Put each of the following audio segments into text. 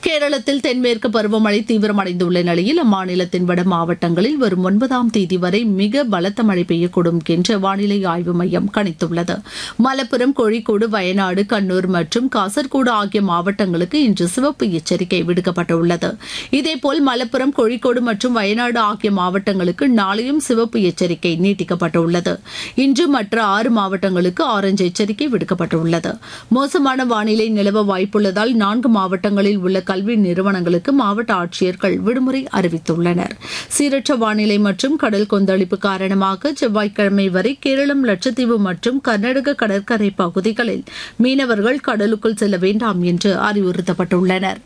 கேரளத்தில் தென்மேற்கு பருவமழை தீவிரமடைந்துள்ள நிலையில் அம்மாநிலத்தின் வட மாவட்டங்களில் வரும் ஒன்பதாம் தேதி வரை மிக பலத்த மழை பெய்யக்கூடும் என்று வானிலை ஆய்வு மையம் கணித்துள்ளது மலப்புரம் கோழிக்கோடு வயநாடு கண்ணூர் மற்றும் காசர்கோடு ஆகிய மாவட்டங்களுக்கு இன்று சிவப்பு எச்சரிக்கை விடுக்கப்பட்டுள்ளது இதேபோல் மலப்புரம் கோழிக்கோடு மற்றும் வயநாடு ஆகிய மாவட்டங்களுக்கு நாளையும் சிவப்பு எச்சரிக்கை நீட்டிக்கப்பட்டுள்ளது இன்று மற்ற ஆறு மாவட்டங்களுக்கு ஆரஞ்சு எச்சரிக்கை விடுக்கப்பட்டுள்ளது மோசமான வானிலை நிலவ வாய்ப்புள்ளதால் நான்கு மாவட்டங்களில் உள்ள கல்வி நிறுவனங்களுக்கு மாவட்ட ஆட்சியர்கள் விடுமுறை அறிவித்துள்ளனர் சீரற்ற வானிலை மற்றும் கடல் கொந்தளிப்பு காரணமாக செவ்வாய்க்கிழமை வரை கேரளம் லட்சத்தீவு மற்றும் கர்நாடக கடற்கரை பகுதிகளில் மீனவர்கள் கடலுக்குள் செல்ல வேண்டாம் என்று அறிவுறுத்தப்பட்டுள்ளனர்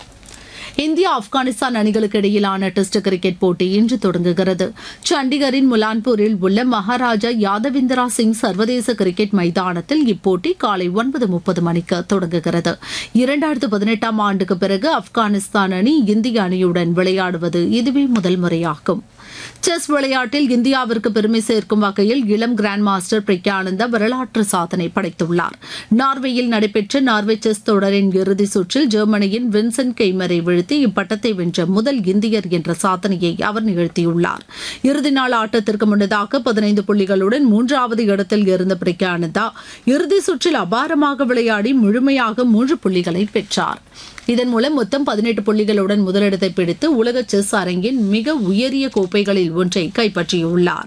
இந்தியா ஆப்கானிஸ்தான் அணிகளுக்கு இடையிலான டெஸ்ட் கிரிக்கெட் போட்டி இன்று தொடங்குகிறது சண்டிகரின் முலான்பூரில் உள்ள மகாராஜா யாதவிந்திரா சிங் சர்வதேச கிரிக்கெட் மைதானத்தில் இப்போட்டி காலை ஒன்பது முப்பது மணிக்கு தொடங்குகிறது இரண்டாயிரத்து பதினெட்டாம் ஆண்டுக்கு பிறகு ஆப்கானிஸ்தான் அணி இந்திய அணியுடன் விளையாடுவது இதுவே முதல் முறையாகும் செஸ் விளையாட்டில் இந்தியாவிற்கு பெருமை சேர்க்கும் வகையில் இளம் கிராண்ட் மாஸ்டர் பிரக்யானந்தா வரலாற்று சாதனை படைத்துள்ளார் நார்வேயில் நடைபெற்ற நார்வே செஸ் தொடரின் இறுதி சுற்றில் ஜெர்மனியின் வின்சென்ட் கெய்மரை வீழ்த்தி இப்பட்டத்தை வென்ற முதல் இந்தியர் என்ற சாதனையை அவர் நிகழ்த்தியுள்ளார் இறுதி நாள் ஆட்டத்திற்கு முன்னதாக பதினைந்து புள்ளிகளுடன் மூன்றாவது இடத்தில் இருந்த பிரக்யானந்தா இறுதி சுற்றில் அபாரமாக விளையாடி முழுமையாக மூன்று புள்ளிகளை பெற்றார் இதன் மூலம் மொத்தம் பதினெட்டு புள்ளிகளுடன் முதலிடத்தை பிடித்து உலக செஸ் அரங்கின் மிக உயரிய கோப்பைகளில் ஒன்றை கைப்பற்றியுள்ளார்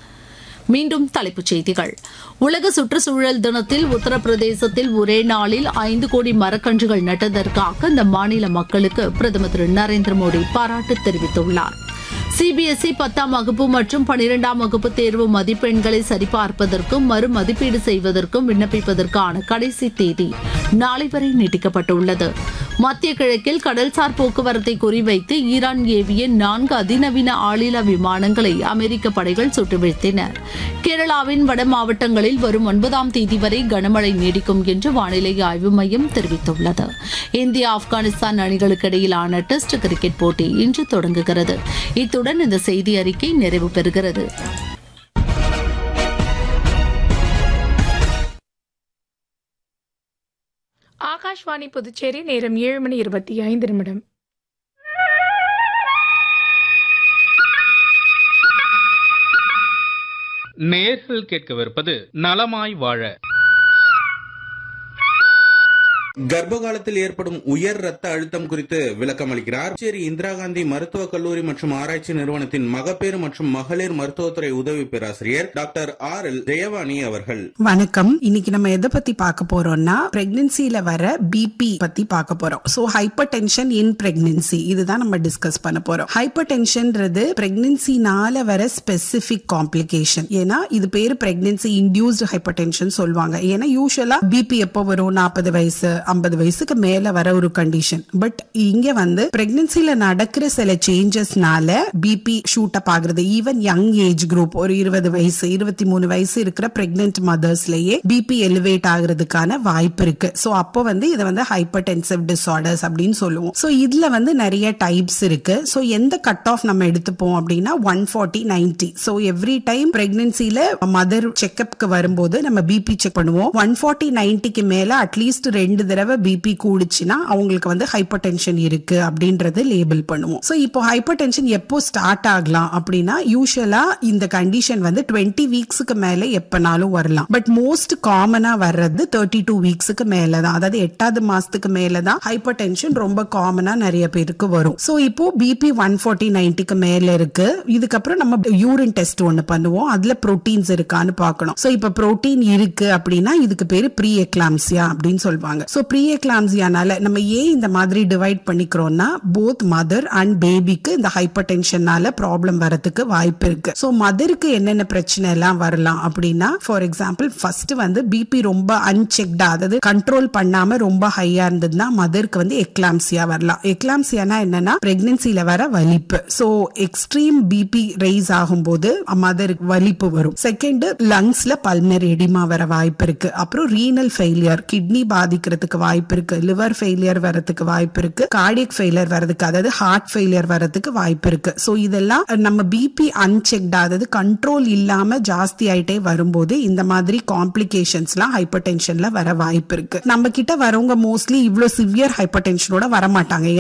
மீண்டும் தலைப்புச் செய்திகள் உலக சுற்றுச்சூழல் தினத்தில் உத்தரப்பிரதேசத்தில் ஒரே நாளில் ஐந்து கோடி மரக்கன்றுகள் நட்டதற்காக அந்த மாநில மக்களுக்கு பிரதமர் திரு நரேந்திர மோடி பாராட்டு தெரிவித்துள்ளார் சிபிஎஸ்இ பத்தாம் வகுப்பு மற்றும் பனிரெண்டாம் வகுப்பு தேர்வு மதிப்பெண்களை சரிபார்ப்பதற்கும் மறு மதிப்பீடு செய்வதற்கும் விண்ணப்பிப்பதற்கான கடைசி தேதி நாளை வரை நீட்டிக்கப்பட்டுள்ளது மத்திய கிழக்கில் கடல்சார் போக்குவரத்தை குறிவைத்து ஈரான் ஏவிய நான்கு அதிநவீன ஆளில்லா விமானங்களை அமெரிக்க படைகள் சுட்டு வீழ்த்தின கேரளாவின் வட மாவட்டங்களில் வரும் ஒன்பதாம் தேதி வரை கனமழை நீடிக்கும் என்று வானிலை ஆய்வு மையம் தெரிவித்துள்ளது இந்தியா ஆப்கானிஸ்தான் அணிகளுக்கு இடையிலான டெஸ்ட் கிரிக்கெட் போட்டி இன்று தொடங்குகிறது இத்துடன் இந்த செய்தி அறிக்கை நிறைவு பெறுகிறது ஆகாஷ்வாணி புதுச்சேரி நேரம் ஏழு மணி இருபத்தி ஐந்து நிமிடம் நேர்கள் கேட்கவிருப்பது நலமாய் வாழ கர்ப்ப காலத்தில் ஏற்படும் உயர் ரத்த அழுத்தம் குறித்து விளக்கம் அளிக்கிறார் புதுச்சேரி இந்திரா காந்தி மருத்துவக் கல்லூரி மற்றும் ஆராய்ச்சி நிறுவனத்தின் மகப்பேறு மற்றும் மகளிர் மருத்துவத்துறை உதவி பேராசிரியர் டாக்டர் ஆர் எல் ஜெயவாணி அவர்கள் வணக்கம் இன்னைக்கு நம்ம எதை பத்தி பார்க்க போறோம்னா பிரெக்னன்சில வர பிபி பத்தி பார்க்க போறோம் so hypertension in pregnancy இதுதான் நம்ம டிஸ்கஸ் பண்ண போறோம் ஹைப்பர் டென்ஷன்ன்றது பிரெக்னன்சினால வர ஸ்பெசிபிக் காம்ப்ளிகேஷன் ஏன்னா இது பேரு பிரெக்னன்சி இன்டியூஸ்டு ஹைப்பர் டென்ஷன் சொல்லுவாங்க ஏன்னா யூஸ்வலா பிபி எப்போ வரும் நாற்பது வயசு ஐம்பது வயசுக்கு மேல வர ஒரு கண்டிஷன் பட் இங்க வந்து பிரெக்னன்சில நடக்கிற சில சேஞ்சஸ்னால பிபி ஷூட் அப் ஆகுறது ஈவன் யங் ஏஜ் குரூப் ஒரு இருபது வயசு இருபத்தி மூணு வயசு இருக்கிற பிரெக்னென்ட் மதர்ஸ்லயே பிபி எலிவேட் ஆகுறதுக்கான வாய்ப்பு இருக்கு சோ அப்போ வந்து இதை வந்து ஹைப்பர் டென்சிவ் டிசார்டர்ஸ் அப்படின்னு சொல்லுவோம் சோ இதுல வந்து நிறைய டைப்ஸ் இருக்கு சோ எந்த கட் ஆஃப் நம்ம எடுத்துப்போம் அப்படின்னா one forty ninety so every time பிரெக்னன்சில மதர் செக்அப்க்கு வரும்போது நம்ம பிபி செக் பண்ணுவோம் ஒன் ஃபார்ட்டி நைன்டிக்கு மேல அட்லீஸ்ட் ரெண்டு தடவை பிபி கூடுச்சுன்னா அவங்களுக்கு வந்து ஹைப்பர் டென்ஷன் இருக்கு அப்படின்றது லேபிள் பண்ணுவோம் சோ இப்போ ஹைப்பர் டென்ஷன் எப்போ ஸ்டார்ட் ஆகலாம் அப்படின்னா யூஸ்வலா இந்த கண்டிஷன் வந்து டுவெண்ட்டி வீக்ஸுக்கு மேல எப்பனாலும் வரலாம் பட் மோஸ்ட் காமனா வர்றது தேர்ட்டி டூ வீக்ஸுக்கு மேலதான் அதாவது எட்டாவது மாசத்துக்கு மேலதான் ஹைப்பர் டென்ஷன் ரொம்ப காமனா நிறைய பேருக்கு வரும் சோ இப்போ பிபி ஒன் ஃபார்ட்டி நைன்டிக்கு மேல இருக்கு இதுக்கப்புறம் நம்ம யூரின் டெஸ்ட் ஒன்னு பண்ணுவோம் அதுல புரோட்டீன்ஸ் இருக்கான்னு பார்க்கணும் சோ இப்ப புரோட்டீன் இருக்கு அப்படின்னா இதுக்கு பேரு ப்ரீ எக்லாம்சியா அப்படின்னு சொல்லுவாங்க சோ ப்ரீ எக்லாம்சியானால நம்ம ஏன் இந்த மாதிரி டிவைட் பண்ணிக்கிறோம்னா போத் மதர் அண்ட் பேபிக்கு இந்த ஹைப்பர் டென்ஷனால ப்ராப்ளம் வரதுக்கு வாய்ப்பு இருக்கு சோ மதருக்கு என்னென்ன பிரச்சனை எல்லாம் வரலாம் அப்படின்னா ஃபார் எக்ஸாம்பிள் ஃபர்ஸ்ட் வந்து பிபி ரொம்ப அன்செக்டா அதாவது கண்ட்ரோல் பண்ணாம ரொம்ப ஹையா இருந்ததுன்னா மதருக்கு வந்து எக்லாம்சியா வரலாம் எக்லாம்சியானா என்னன்னா பிரெக்னன்சில வர வலிப்பு சோ எக்ஸ்ட்ரீம் பிபி ரைஸ் ஆகும்போது மதருக்கு வலிப்பு வரும் செகண்ட் லங்ஸ்ல பல்மர் எடிமா வர வாய்ப்பு இருக்கு அப்புறம் ரீனல் ஃபெயிலியர் கிட்னி பாதிக்கிறதுக்கு வாய்ப்பு இருக்கு லிவர் ஃபெயிலியர் வரதுக்கு வாய்ப்பு இருக்கு கார்டியக் ஃபெயிலியர் வரதுக்கு அதாவது ஹார்ட் ஃபெயிலியர் வரதுக்கு வாய்ப்பு இருக்கு சோ இதெல்லாம் நம்ம பிபி அன்செக்ட் அதாவது கண்ட்ரோல் இல்லாம ஜாஸ்தி ஆயிட்டே வரும்போது இந்த மாதிரி காம்ப்ளிகேஷன்ஸ்லாம் ஹைப்பர் டென்ஷன்ல வர வாய்ப்பு இருக்கு நம்ம கிட்ட வரவங்க மோஸ்ட்லி இவ்வளவு சிவியர் ஹைப்பர் டென்ஷனோட வரமாட்டாங்க